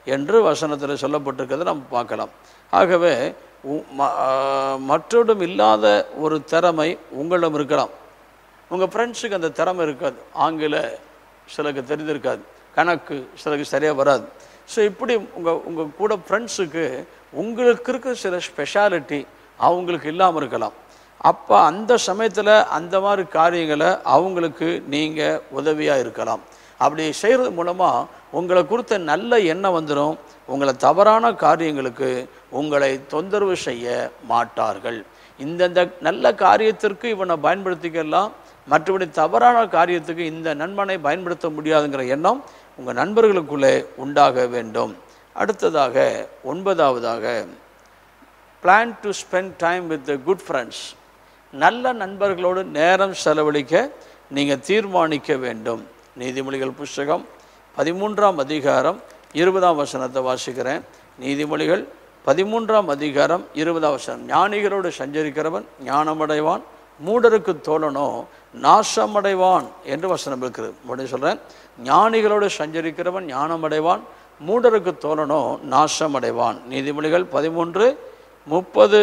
என்று வசனத்தில் சொல்லப்பட்டிருக்கிறதை நம்ம பார்க்கலாம் ஆகவே உ- ம- ஆ, மற்றொடும் இல்லாத ஒரு திறமை உங்களிடம் இருக்கலாம் உங்கள் ஃப்ரெண்ட்ஸுக்கு அந்த திறமை இருக்காது ஆங்கில சிலருக்கு தெரிந்திருக்காது கணக்கு சிலருக்கு சரியாக வராது ஸோ இப்படி உங்கள் உங்கள் கூட ஃப்ரெண்ட்ஸுக்கு உங்களுக்கு இருக்கிற சில ஸ்பெஷாலிட்டி அவங்களுக்கு இல்லாமல் இருக்கலாம் அப்போ அந்த சமயத்தில் அந்த மாதிரி காரியங்களை அவங்களுக்கு நீங்கள் உதவியாக இருக்கலாம் அப்படி செய்கிறது மூலமாக உங்களை குறித்த நல்ல எண்ணம் வந்துடும் உங்களை தவறான காரியங்களுக்கு உங்களை தொந்தரவு செய்ய மாட்டார்கள் இந்தந்த நல்ல காரியத்திற்கு இவனை பயன்படுத்திக்கலாம் மற்றபடி தவறான காரியத்துக்கு இந்த நண்பனை பயன்படுத்த முடியாதுங்கிற எண்ணம் உங்கள் நண்பர்களுக்குள்ளே உண்டாக வேண்டும் அடுத்ததாக ஒன்பதாவதாக plan to spend time with good friends நல்ல நண்பர்களோடு நேரம் செலவழிக்க நீங்கள் தீர்மானிக்க வேண்டும் நீதிமொழிகள் புஸ்தகம் பதிமூன்றாம் அதிகாரம் இருபதாம் வசனத்தை வாசிக்கிறேன் நீதிமொழிகள் பதிமூன்றாம் அதிகாரம் இருபதாம் வசனம் ஞானிகளோடு சஞ்சரிக்கிறவன் ஞானமடைவான் மூடருக்கு தோழனோ நாசமடைவான் என்று வசனம் இருக்கிறது மறுபடியும் சொல்கிறேன் ஞானிகளோடு சஞ்சரிக்கிறவன் ஞானமடைவான் மூடருக்கு தோழனோ நாசமடைவான் நீதிமொழிகள் பதிமூன்று முப்பது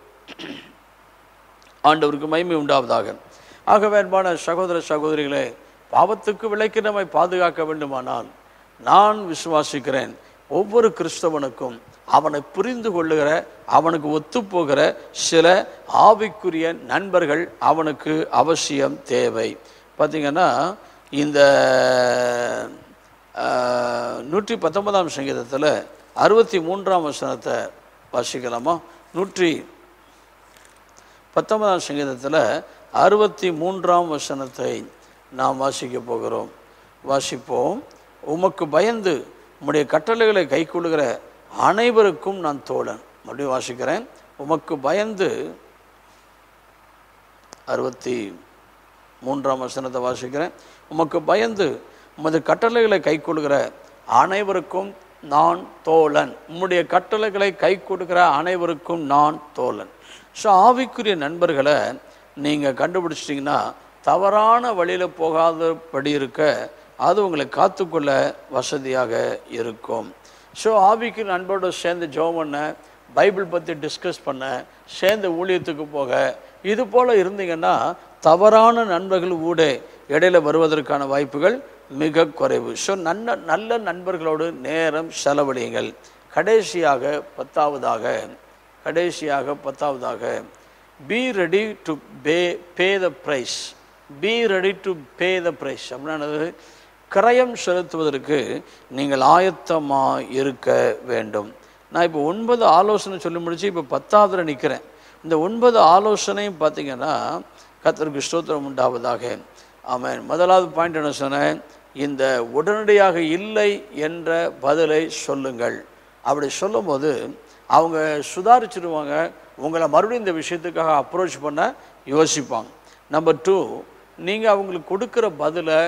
ஆண்டவருக்கு மகிமை உண்டாவதாக ஆகவே அன்பான சகோதர சகோதரிகளே பாவத்துக்கு விலைக்கு நம்மை பாதுகாக்க வேண்டுமானால் நான் விசுவாசிக்கிறேன் ஒவ்வொரு கிறிஸ்தவனுக்கும் அவனை புரிந்து கொள்ளுகிற அவனுக்கு ஒத்துப்போகிற சில ஆவிக்குரிய நண்பர்கள் அவனுக்கு அவசியம் தேவை பார்த்தீங்கன்னா இந்த ஆஹ், நூற்றி பத்தொன்பதாம் சங்கீதத்தில் அறுபத்தி மூன்றாம் வசனத்தை வாசிக்கலாமா நூற்றி பத்தொன்பதாம் சங்கீதத்தில் அறுபத்தி மூன்றாம் வசனத்தை நாம் வாசிக்க போகிறோம் வாசிப்போம் உமக்கு பயந்து உம்முடைய கட்டளைகளை கைக்கொள்கிற அனைவருக்கும் நான் தோழன் மறுபடியும் வாசிக்கிறேன் உமக்கு பயந்து அறுபத்தி மூன்றாம் வசனத்தை வாசிக்கிறேன் உமக்கு பயந்து உமது கட்டளைகளை கைக்கொள்கிற அனைவருக்கும் நான் தோழன் உம்முடைய கட்டளைகளை கை கொடுக்கிற அனைவருக்கும் நான் தோழன் ஸோ ஆவிக்குரிய நண்பர்களை நீங்கள் கண்டுபிடிச்சிட்டிங்கன்னா தவறான வழியில் போகாதபடி இருக்க அது உங்களை காத்துக்கொள்ள வசதியாக இருக்கும் ஸோ ஆவிக்கு நண்பரோட சேர்ந்து ஜெபம் பண்ண பைபிள் பற்றி டிஸ்கஸ் பண்ண சேர்ந்து ஊழியத்துக்கு போக இது போல் இருந்தீங்கன்னா தவறான நண்பர்கள் ஊடே இடையில வருவதற்கான வாய்ப்புகள் மிக குறைவு ஸோ நல்ல நல்ல நண்பர்களோடு நேரம் செலவழியுங்கள் கடைசியாக பத்தாவதாக கடைசியாக பத்தாவதாக be ready to pay pay the price be ready to pay the price அப்படின்னானது கிரயம் செலுத்துவதற்கு நீங்கள் ஆயத்தமாக இருக்க வேண்டும் நான் இப்போ ஒன்பது ஆலோசனை சொல்லி முடிச்சு இப்போ பத்தாவதுல நிற்கிறேன் இந்த ஒன்பது ஆலோசனையும் பார்த்தீங்கன்னா கர்த்தருக்கு ஸ்தோத்திரம் உண்டாவதாக ஆமென் முதலாவது பாயிண்ட் என்ன சொன்னேன் இந்த உடனடியாக இல்லை என்ற பதிலை சொல்லுங்கள் அப்படி சொல்லும்போது அவங்க சுதாரிச்சிருவாங்க உங்களை மறுபடியும் இந்த விஷயத்துக்காக அப்ரோச் பண்ண யோசிப்பாங்க நம்பர் டூ நீங்கள் அவங்களுக்கு கொடுக்குற பதிலை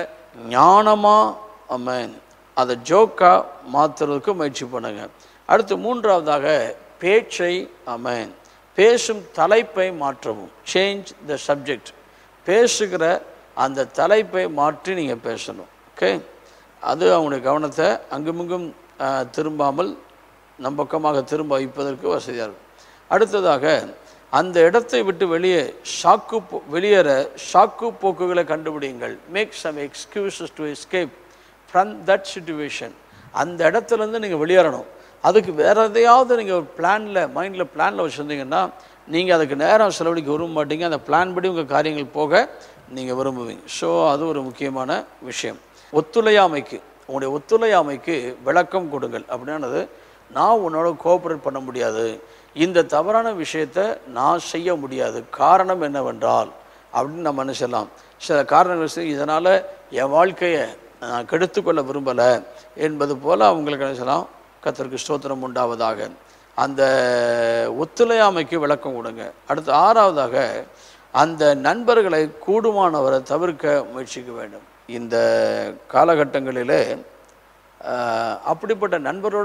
ஞானமாக அமேன் அதை ஜோக்காக மாற்றுறதுக்கு முயற்சி பண்ணுங்க அடுத்து மூன்றாவதாக பேச்சை அமேன் பேசும் தலைப்பை மாற்றவும் சேஞ்ச் த சப்ஜெக்ட் பேசுகிற அந்த தலைப்பை மாற்றி நீங்கள் பேசணும் ஓகே அது அவங்களுடைய கவனத்தை அங்குமிங்கும் ஆஹ், திரும்பாமல் நம் பக்கமாக திரும்ப வைப்பதற்கு வசதியாக இருக்கும் அடுத்ததாக அந்த இடத்தை விட்டு வெளியே ஷாக்கு போ- வெளியேற ஷாக்கு போக்குகளை கண்டுபிடியுங்கள் make some excuses to escape from that situation அந்த இடத்துலேருந்து நீங்கள் வெளியேறணும் அதுக்கு வேற எதையாவது நீங்கள் ஒரு பிளானில் மைண்டில் பிளானில் வச்சுருந்தீங்கன்னா நீங்கள் அதுக்கு நேரம் செலவழிக்க விரும்ப மாட்டீங்க அந்த பிளான் படி உங்கள் காரியங்கள் போக நீங்கள் விரும்புவீங்க ஸோ அது ஒரு முக்கியமான விஷயம் ஒத்துழையாமைக்கு உங்களுடைய ஒத்துழையாமைக்கு விளக்கம் கொடுங்கள் அப்படின்னானது நான் உன்னோட கோஆப்ரேட் பண்ண முடியாது இந்த தவறான விஷயத்தை நான் செய்ய முடியாது காரணம் என்னவென்றால் அப்படின்னு நம்ம என்ன செய்யலாம் சில காரணங்கள் சொல்லி இதனால் என் வாழ்க்கையை நான் கெடுத்துக்கொள்ள விரும்பலை என்பது போல் அவங்களுக்கு என்ன செய்யலாம் கத்தருக்கு ஸ்தோத்திரம் உண்டாவதாக அந்த ஒத்துழையாமைக்கு விளக்கம் கொடுங்க அடுத்து ஆறாவதாக அந்த நண்பர்களை கூடுமானவரை தவிர்க்க முயற்சிக்க வேண்டும் இந்த காலகட்டங்களிலே ஆஹ், அப்படிப்பட்ட நண்பரோட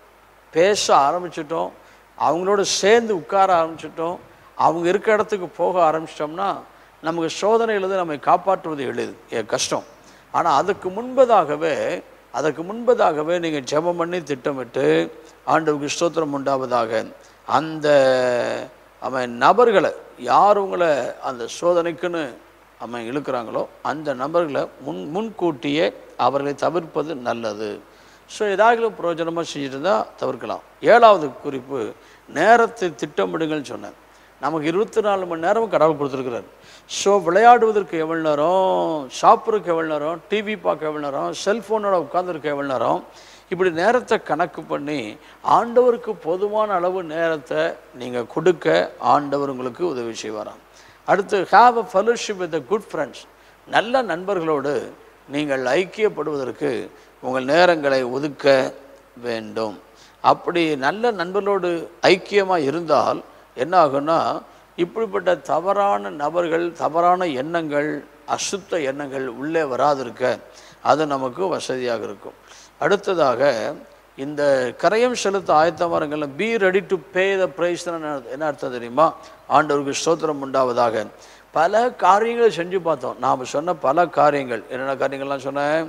பேச ஆரம்பிச்சிட்டோம் அவங்களோட சேர்ந்து உட்கார ஆரம்பிச்சிட்டோம் அவங்க இருக்க இடத்துக்கு போக ஆரம்பிச்சிட்டோம்னா நமக்கு சோதனையிலிருந்து நம்மை காப்பாற்றுவது எளிது எ- கஷ்டம் ஆனால் அதுக்கு முன்பதாகவே அதற்கு முன்பதாகவே நீங்கள் ஜெபம் பண்ணி திட்டமிட்டு ஆண்டவருக்கு ஸ்தோத்திரம் உண்டாவதாக அந்த அவன் நபர்களை யார் உங்களை அந்த சோதனைக்குன்னு அவன் இழுக்கிறாங்களோ அந்த நபர்களை முன் முன்கூட்டியே அவர்களை தவிர்ப்பது நல்லது ஸோ ஏதாவது பிரயோஜனமாக செஞ்சுட்டு இருந்தால் தவிர்க்கலாம் ஏழாவது குறிப்பு நேரத்தை திட்டமிடுங்கள்னு சொன்னேன் நமக்கு இருபத்தி நாலு மணி நேரம் கடவுள் கொடுத்துருக்குறாரு ஸோ விளையாடுவதற்கு எவ்வளோ நேரம் சாப்பிட்றதுக்கு எவ்வளோ நேரம் டிவி பார்க்க எவ்வளோ நேரம் செல்ஃபோனோட உட்காந்துருக்க எவ்வளோ நேரம் இப்படி நேரத்தை கணக்கு பண்ணி ஆண்டவருக்கு பொதுவான அளவு நேரத்தை நீங்கள் கொடுக்க ஆண்டவர் உங்களுக்கு உதவி செய்வாராம் அடுத்து have a fellowship with good friends நல்ல நண்பர்களோடு நீங்கள் ஐக்கியப்படுவதற்கு உங்கள் நேரங்களை ஒதுக்க வேண்டும் அப்படி நல்ல நண்பர்களோடு ஐக்கியமாக இருந்தால் என்ன ஆகும்னா இப்படிப்பட்ட தவறான நபர்கள் தவறான எண்ணங்கள் அசுத்த எண்ணங்கள் உள்ளே வராதிருக்க அது நமக்கு வசதியாக இருக்கும் அடுத்ததாக இந்த கரையம் செலுத்த ஆயத்தமாரங்கள்ல be ready to pay the price என்ன அர்த்தம் தெரியுமா ஆண்டவருக்கு ஸ்தோத்திரம் உண்டாவதாக பல காரியங்களை செஞ்சு பார்த்தோம் நாம் சொன்ன பல காரியங்கள் என்னென்ன காரியங்கள்லாம் சொன்னேன்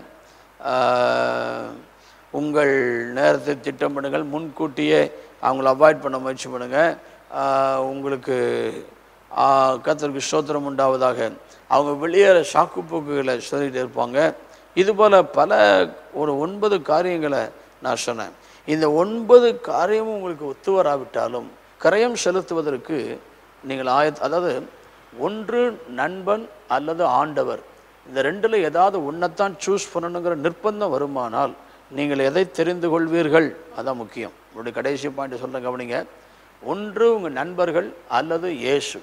ஆஹ், உங்கள் நேரத்தை திட்டமிடுங்கள் முன்கூட்டியே அவங்கள அவாய்ட் பண்ண முயற்சி பண்ணுங்கள் உங்களுக்கு ஆஹ், கர்த்தருக்கு ஸ்தோத்திரம் உண்டாவதாக அவங்க வெளியேற சாக்கு போக்குகளை சொல்லிட்டு இருப்பாங்க இதுபோல் பல ஒரு ஒன்பது காரியங்களை நான் சொன்னேன் இந்த ஒன்பது காரியமும் உங்களுக்கு ஒத்து வராவிட்டாலும் கரையம் செலுத்துவதற்கு நீங்கள் ஆய அதாவது ஒன்று நண்பன் அல்லது ஆண்டவர் இந்த ரெண்டில் ஏதாவது ஒன்றைத்தான் சூஸ் பண்ணணுங்கிற நிர்பந்தம் வருமானால் நீங்கள் எதை தெரிந்து கொள்வீர்கள் அதான் முக்கியம் உங்களுடைய கடைசி பாயிண்ட் சொல்கிறேன் கவனிங்க ஒன்று உங்கள் நண்பர்கள் அல்லது இயேசு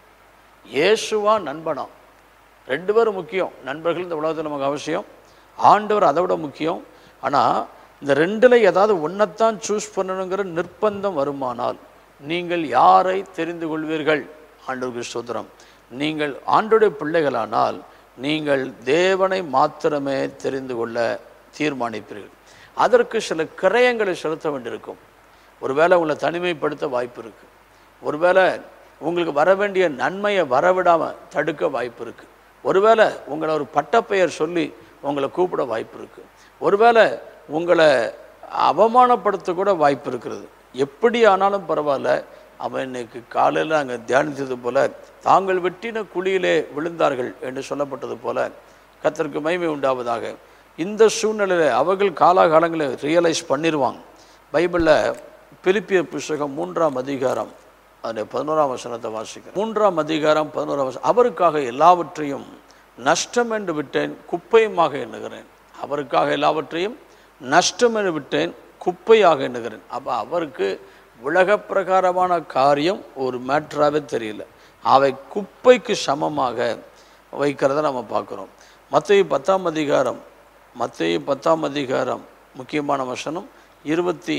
இயேசுவா நண்பனா ரெண்டு பேரும் முக்கியம் நண்பர்கள் இந்த உலகத்தில் நமக்கு அவசியம் ஆண்டவர் அதை விட முக்கியம் ஆனால் இந்த ரெண்டில் ஏதாவது ஒன்றைத்தான் சூஸ் பண்ணணுங்கிற நிர்பந்தம் வருமானால் நீங்கள் யாரை தெரிந்து கொள்வீர்கள் ஆண்டவருக்கு ஸ்தோத்திரம் நீங்கள் ஆண்டுடைய பிள்ளைகளானால் நீங்கள் தேவனை மாத்திரமே தெரிந்து கொள்ள தீர்மானிப்பீர்கள் அதற்கு சில கிரயங்களை செலுத்த வேண்டியிருக்கும் ஒருவேளை உங்களை தனிமைப்படுத்த வாய்ப்பு இருக்குது ஒருவேளை உங்களுக்கு வர வேண்டிய நன்மையை வரவிடாமல் தடுக்க வாய்ப்பு இருக்குது ஒருவேளை உங்களை ஒரு பட்டப்பெயர் சொல்லி உங்களை கூப்பிட வாய்ப்பு இருக்குது ஒருவேளை உங்களை அவமானப்படுத்த கூட வாய்ப்பு இருக்கிறது எப்படி ஆனாலும் பரவாயில்ல அவன் இன்னைக்கு காலையில் அங்கே தியானித்தது போல தாங்கள் வெட்டின குழியிலே விழுந்தார்கள் என்று சொல்லப்பட்டது போல கத்தருக்கு மகிமை உண்டாவதாக இந்த சூழ்நிலையில் அவர்கள் காலாகாலங்களில் ரியலைஸ் பண்ணிடுவாங்க பைபிளில் பிலிப்பிய புஸ்தகம் மூன்றாம் அதிகாரம் அந்த பதினோராம் வசனத்தை வாசிக்கிறேன் மூன்றாம் அதிகாரம் பதினோராம் வசனம் அவருக்காக எல்லாவற்றையும் நஷ்டம் என்று விட்டேன் குப்பையுமாக எண்ணுகிறேன் அவருக்காக எல்லாவற்றையும் நஷ்டம் என்று விட்டேன் குப்பையாக எண்ணுகிறேன் அப்போ அவருக்கு உலக பிரகாரமான காரியம் ஒரு மேட்டராகவே தெரியல அவை குப்பைக்கு சமமாக வைக்கிறத நம்ம பார்க்குறோம் மத்திய பத்தாம் அதிகாரம் மத்திய பத்தாம் அதிகாரம் முக்கியமான வசனம் இருபத்தி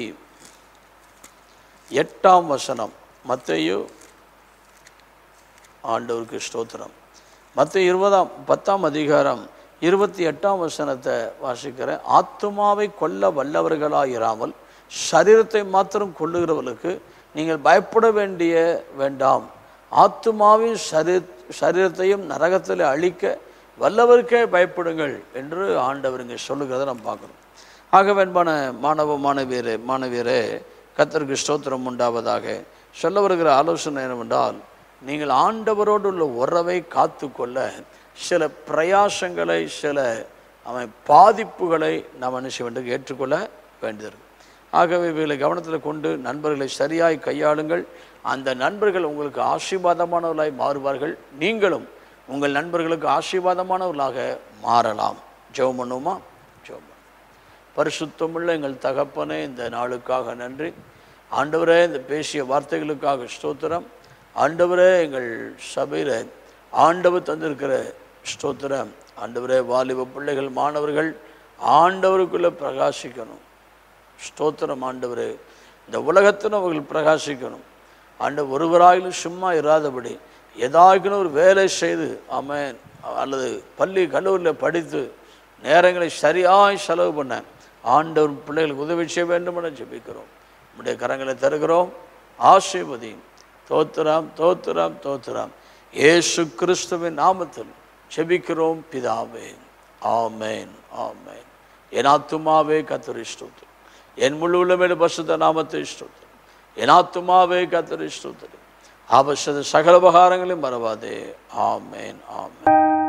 எட்டாம் வசனம் மத்தேயு ஆண்டவருக்கு ஸ்தோத்திரம் மற்ற இருபதாம் பத்தாம் அதிகாரம் இருபத்தி எட்டாம் வசனத்தை வாசிக்கிறேன் ஆத்துமாவை கொல்ல வல்லவர்களாயிராமல் சரீரத்தை மாத்திரம் கொள்ளுகிறவர்களுக்கு நீங்கள் பயப்பட வேண்டிய வேண்டாம் ஆத்துமாவின் சரீ சரீரத்தையும் நரகத்தில் அழிக்க வல்லவருக்கே பயப்படுங்கள் என்று ஆண்டவர் இங்கே சொல்லுகிறத நம்ம பார்க்குறோம் ஆகவே அன்பான மாணவ மாணவியரே மாணவியரே கத்தருக்கு ஸ்தோத்திரம் உண்டாவதாக சொல்ல வருகிற ஆலோசனை என்னவென்றால் நீங்கள் ஆண்டவரோடு உள்ள உறவை காத்துக்கொள்ள சில பிரயாசங்களை சில அவன் பாதிப்புகளை நாம் என்ன செய்ய வேண்டும் ஏற்றுக்கொள்ள வேண்டியது ஆகவே இவைகளை கவனத்தில் கொண்டு நண்பர்களை சரியாய் கையாளுங்கள் அந்த நண்பர்கள் உங்களுக்கு ஆசீர்வாதமானவர்களாய் மாறுவார்கள் நீங்களும் உங்கள் நண்பர்களுக்கு ஆசீர்வாதமானவர்களாக மாறலாம் ஜெபம் பண்ணுவோமா ஜெபம் பண்ணுவோம். பரிசுத்தமுள்ள எங்கள் தகப்பனே இந்த நாளுக்காக நன்றி ஆண்டவரே இந்த பேசிய வார்த்தைகளுக்காக ஸ்தோத்திரம் ஆண்டவரே எங்கள் சபையில் ஆண்டவர் தந்திருக்கிற ஸ்தோத்திரம் ஆண்டவரே வாலிப பிள்ளைகள் மாணவர்கள் ஆண்டவருக்குள்ளே பிரகாசிக்கணும் ஸ்தோத்திரம் ஆண்டவரே இந்த உலகத்தில் அவர்கள் பிரகாசிக்கணும் ஆண்டு ஒருவராயிலும் சும்மா இராதபடி ஏதாச்சும் ஒரு வேலை செய்து ஆமென் அல்லது பள்ளி கல்லூரியில் படித்து நேரங்களை சரியாய் செலவு பண்ண ஆண்டவர் பிள்ளைகளுக்கு உதவி செய்ய வேண்டும் என ஜெபிக்கிறோம் நம்முடைய கரங்களை தருகிறோம் ஆசீர்வதி தோத்துராம் தோத்துராம் தோத்துராம் இயேசு கிறிஸ்துவின் நாமத்தில் ஜெபிக்கிறோம் பிதாவே ஆமென் ஆமென் என் ஆத்துமாவே கத்தரி ஸ்தோத்திரம் என் முழு உள்ளமே பசுத்த நாமத்தை ஸ்தோத்திரம் என் ஆத்துமாவே கத்தரி ஸ்தோத்திரம் ஆபசத சகல உபகாரங்களையும் மறவாதே ஆமேன் ஆமேன்